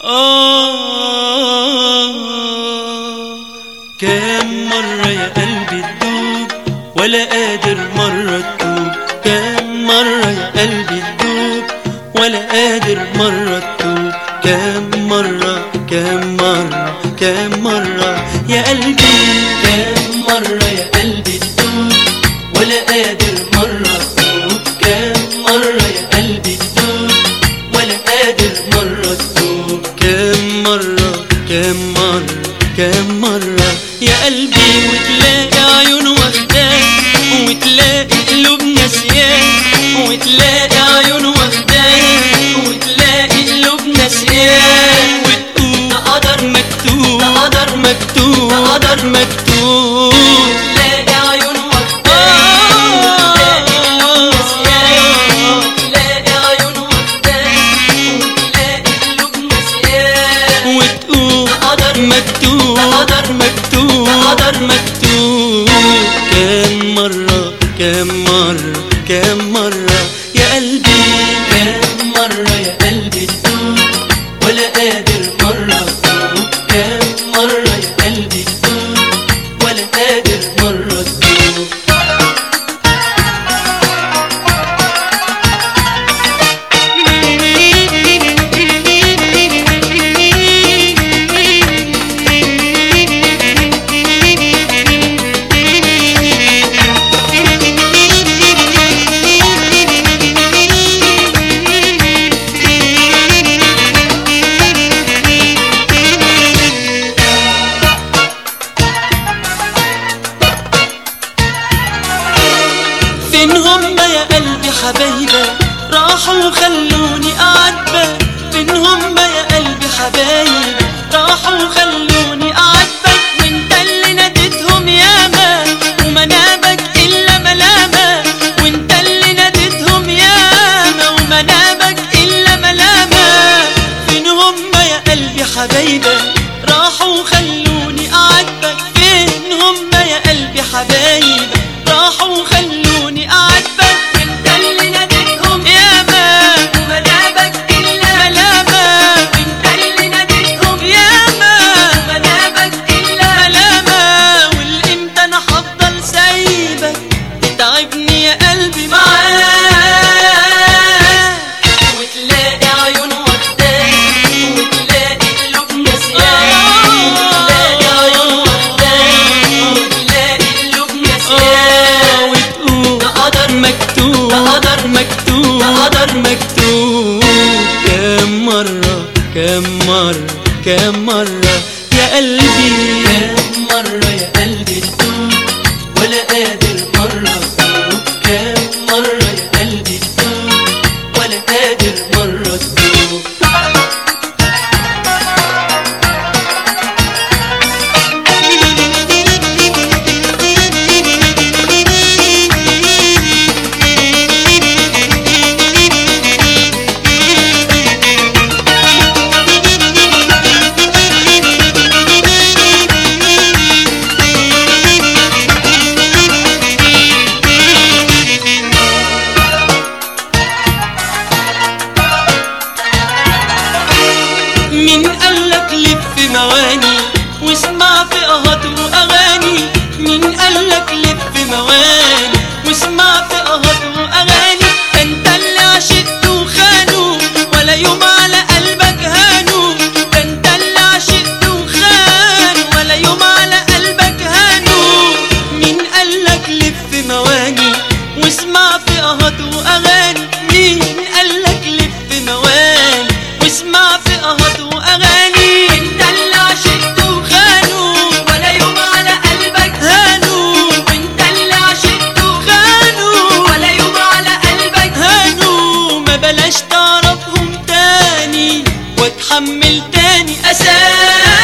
آه كم مرة يا قلبي تدوب ولا قادر مرة تتوب كم مرة يا قلبي تدوب ولا قادر مرة تتوب كم مرة كم مرة كم مرة يا قلبي كم مرة يا قلبي تدوب ولا قادر مرة تتوب كم مرة يا قلبي تدوب ولا قادر مرة تتوب كم مرة كم مرة كم مرة يا قلبي وتلاقي عيون واخداك وتلاقي قلوب ناسياك وتلاقي عيون واخداك وتلاقي قلوب ناسياك وتقول ده قدر مكتوب ده قدر مكتوب ده قدر مكتوب تلاقي عيون واخداك وتلاقي قلوب ناسياك وتلاقي عيون واخداك وتلاقي قلوب ناسياك وتقول ده قدر مكتوب ده قدر مكتوب ده قدر مكتوب كم مرة كم مرة كم مرة يا قلبي كم مرة يا قلبي تدوب ولا قادر مرة تدوب كم مرة يا قلبي تدوب ولا قادر مرة تدوب فين هم يا قلبي حبايبك راحوا وخلوني أعاتبك فين هم يا قلبي حبايبك راحوا وخلوني أعاتبك وانت اللي ناديتهم ياما ومنابك إلا ملامة وانت اللي ناديتهم ياما ومنابك إلا ملامة فين هم يا قلبي حبايبك راحوا وخلوني أعاتبك فين هم يا قلبي حبايبك راحوا وخلوني أعاتبك وانت اللي ناديتهم ياما ومنابك إلا ملامة وانت اللي ناديتهم ياما ومنابك إلا ملامة والإمتى أنا هفضل سايبك تتعبني يا قلبي معاك وتلاقي عيون واخداك وتلاقي قلوب ناسياك وتلاقي عيون واخداك وتلاقي قلوب ناسياك وتقول ده قدر مكتوب ده قدر مكتوب ده قدر مكتوب كم مرة كم مرة كم مرة يا قلبي كم مرة يا قلبي تدوب ولا قادر مرة تدوب كم مرة يا قلبي تدوب ولا قادر مرة تدوب مين قالك لف مواني واسمع في قهط واغاني مين قالك لف مواني واسمع في قهط واغاني انت اللي عشقت وخانوا ولا يوم على قلبك هانوا ده انت اللي عشقت وخانوا ولا يوم على قلبك هانوا مين قالك لف مواني واسمع في قهط واغاني مين قالك لف مواني واسمع في قهط واغاني انت اللي عشقت وخانوا ولا يوم على قلبك هانوا وانت اللي عشقت وخانوا ولا يوم على قلبك هانوا ما بلاش تعرفهم تاني واتحمل تاني اساس